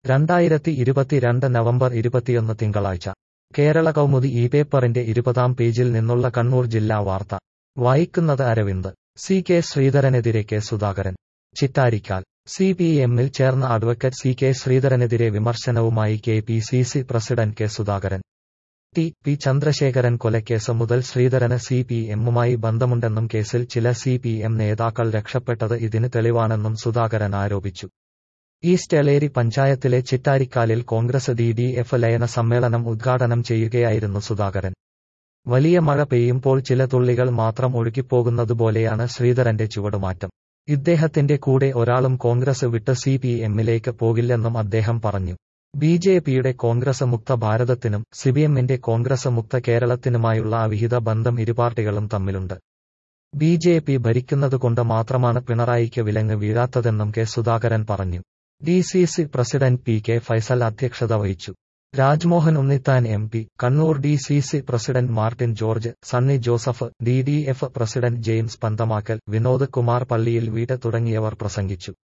രണ്ടായിരത്തി ഇരുപത്തിരണ്ട് നവംബർ ഇരുപത്തിയൊന്ന് തിങ്കളാഴ്ച കേരള കൗമുദി ഈ പേപ്പറിന്റെ ഇരുപതാം പേജിൽ നിന്നുള്ള കണ്ണൂർ ജില്ലാ വാർത്ത വായിക്കുന്നത് അരവിന്ദ് സി കെ ശ്രീധരനെതിരെ K Sudhakaran Chittarikkal C P എമ്മിൽ ചേർന്ന അഡ്വക്കേറ്റ് സി കെ ശ്രീധരനെതിരെ വിമർശനവുമായി K P C C president K Sudhakaran T P Chandrasekharan കൊലക്കേസ് മുതൽ ശ്രീധരന് സി പി എമ്മുമായി ബന്ധമുണ്ടെന്നും കേസിൽ ചില സി പി എം നേതാക്കൾ രക്ഷപ്പെട്ടത് ഇതിന് തെളിവാണെന്നും സുധാകരൻ ആരോപിച്ചു ഈസ്റ്റ് എളേരി പഞ്ചായത്തിലെ ചിറ്റാരിക്കാലിൽ കോൺഗ്രസ് ഡി ഡി എഫ് ലയന സമ്മേളനം ഉദ്ഘാടനം ചെയ്യുകയായിരുന്നു സുധാകരൻ വലിയ മഴ പെയ്യുമ്പോൾ ചില തുള്ളികൾ മാത്രം ഒഴുകിപ്പോകുന്നതുപോലെയാണ് ശ്രീധരന്റെ ചുവടുമാറ്റം ഇദ്ദേഹത്തിന്റെ കൂടെ ഒരാളും കോൺഗ്രസ് വിട്ട് സി പി എമ്മിലേക്ക് പോകില്ലെന്നും അദ്ദേഹം പറഞ്ഞു ബി ജെ പിയുടെ കോൺഗ്രസ് മുക്ത ഭാരതത്തിനും സിപിഎമ്മിന്റെ കോൺഗ്രസ് മുക്ത കേരളത്തിനുമായുള്ള അവിഹിത ബന്ധം ഇരുപാർട്ടികളും തമ്മിലുണ്ട് ബി ജെ പി ഭരിക്കുന്നതുകൊണ്ട് മാത്രമാണ് പിണറായിക്ക് വിലങ്ങ് വീഴാത്തതെന്നും കെ സുധാകരൻ പറഞ്ഞു D C C president P K Faisal അധ്യക്ഷത വഹിച്ചു Rajmohan Unnithan M P Kannur D C C president Martin George Sunny Joseph D D F president James Panthamakkal Vinod Kumar പള്ളിയിൽ വീട് തുടങ്ങിയവർ പ്രസംഗിച്ചു